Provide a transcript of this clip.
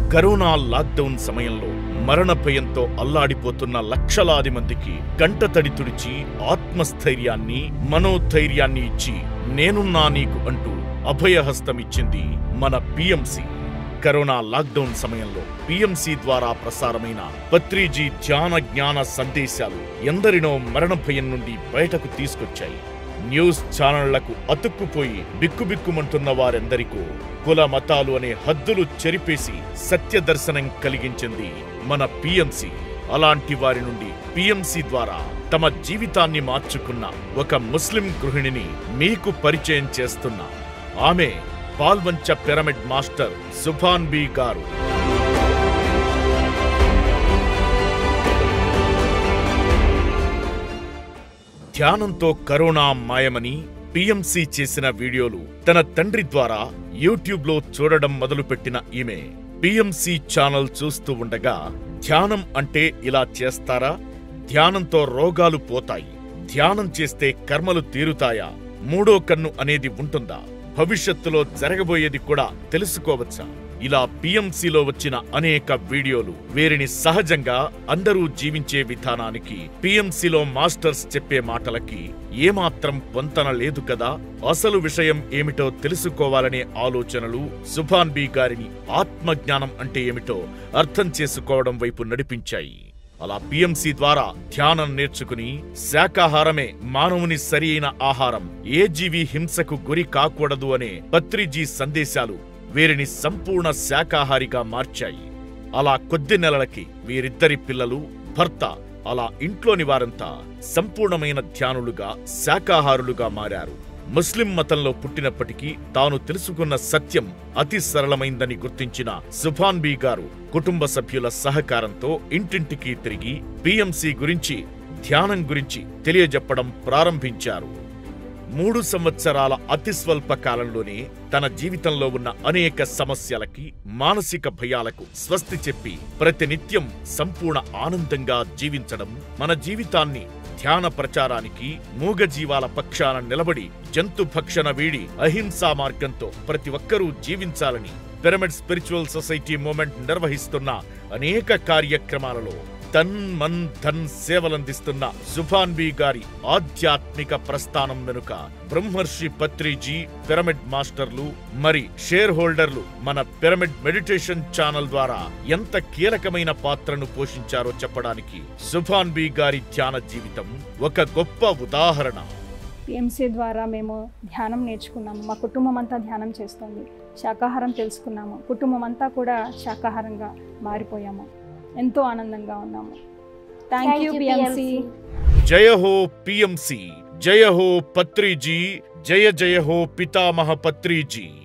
corona lockdown సమయంలో మరణ భయంతో అల్లాడిపోతున్న లక్షలాది మందికి కంటతడి తుడిచి ఆత్మస్థైర్యాన్ని మనోధైర్యాన్ని ఇచ్చి నేనున్నా నీకు అంటూ అభయహస్తమిచ్చింది మన పిఎంసి కరోనా లాక్డౌన్ సమయంలో పిఎంసి ద్వారా ప్రసారమైన పత్రిజీ ధ్యాన జ్ఞాన సందేశాలు ఎందరినో మరణ భయం నుండి బయటకు తీసుకొచ్చాయి న్యూస్ ఛానళ్లకు అతుక్కుపోయి బిక్కుబిక్కుమంటున్న వారెందరికో కుల మతాలు అనే హద్దులు చెరిపేసి సత్య దర్శనం కలిగించింది మన పిఎంసి అలాంటి వారి నుండి పిఎంసి ద్వారా తమ జీవితాన్ని మార్చుకున్న ఒక ముస్లిం గృహిణిని మీకు పరిచయం చేస్తున్నా ఆమె Palvancha pyramid master Subhan B garu ధ్యానంతో కరోనా మాయమని పిఎంసి చేసిన వీడియోలు తన తండ్రి ద్వారా యూట్యూబ్లో చూడడం మొదలుపెట్టిన ఈమె పిఎంసి ఛానల్ చూస్తూ ఉండగా ధ్యానం అంటే ఇలా చేస్తారా ధ్యానంతో రోగాలు పోతాయి ధ్యానం చేస్తే కర్మలు తీరుతాయా మూడో కన్ను అనేది ఉంటుందా భవిష్యత్తులో జరగబోయేది కూడా తెలుసుకోవచ్చా ఇలా పిఎంసిలో వచ్చిన అనేక వీడియోలు వీరిని సహజంగా అందరూ జీవించే విధానానికి పిఎంసిలో మాస్టర్స్ చెప్పే మాటలకి ఏమాత్రం పొంతన లేదు కదా అసలు విషయం ఏమిటో తెలుసుకోవాలనే ఆలోచనలు సుభాన్ బి గారిని ఆత్మజ్ఞానం అంటే ఏమిటో అర్థం చేసుకోవడం వైపు నడిపించాయి అలా పిఎంసి ద్వారా ధ్యానం నేర్చుకుని శాకాహారమే మానవుని సరియైన ఆహారం ఏ జీవి హింసకు గురి కాకూడదు అనే పత్రిజీ సందేశాలు వీరిని సంపూర్ణ శాకాహారిగా మార్చాయి అలా కొద్ది నెలలకి వీరిద్దరి పిల్లలు భర్త అలా ఇంట్లోని వారంతా సంపూర్ణమైన ధ్యానులుగా శాకాహారులుగా మారారు ముస్లిం మతంలో పుట్టినప్పటికీ తాను తెలుసుకున్న సత్యం అతి సరళమైందని గుర్తించిన సుభాన్ బీ గారు కుటుంబ సభ్యుల సహకారంతో ఇంటింటికి తిరిగి పిఎంసి గురించి ధ్యానం గురించి తెలియజెప్పడం ప్రారంభించారు మూడు సంవత్సరాల అతి స్వల్ప కాలంలోనే తన జీవితంలో ఉన్న అనేక సమస్యలకి మానసిక భయాలకు స్వస్తి చెప్పి ప్రతినిత్యం సంపూర్ణ ఆనందంగా జీవించడం మన జీవితాన్ని ధ్యాన ప్రచారానికి మూగజీవాల పక్షాన నిలబడి జంతు భక్షణ వీడి అహింసా మార్గంతో ప్రతి ఒక్కరూ జీవించాలని పిరమిడ్ స్పిరిచువల్ సొసైటీ మూమెంట్ నిర్వహిస్తున్న అనేక కార్యక్రమాలలో తన్ మన్ ధన్ సేవలందిస్తున్న సుభాన్ బి గారి ఆధ్యాత్మిక ప్రస్థానం వెనుక బ్రహ్మర్షి పత్రిజీ పిరమిడ్ మాస్టర్లు మరి షేర్ హోల్డర్లు మన పిరమిడ్ మెడిటేషన్ ఛానల్ ద్వారా ఎంత కీలకమైన పాత్రను పోషించారో చెప్పడానికి సుభాన్ బి గారి ధ్యాన జీవితం ఒక గొప్ప ఉదాహరణ పిఎంసీ ద్వారా మేము ధ్యానం నేర్చుకున్నాము మా కుటుంబం అంతా ధ్యానం చేస్తుంది శాకాహారం తెలుసుకున్నాము కుటుంబం అంతా కూడా శాకాహారంగా మారిపోయాము ఎంతో ఆనందంగా ఉన్నాము థ్యాంక్ యూ పిఎంసీ జయ హో పిఎంసి జయ హో పత్రిజీ జయ జయ హో పితామహ పత్రిజీ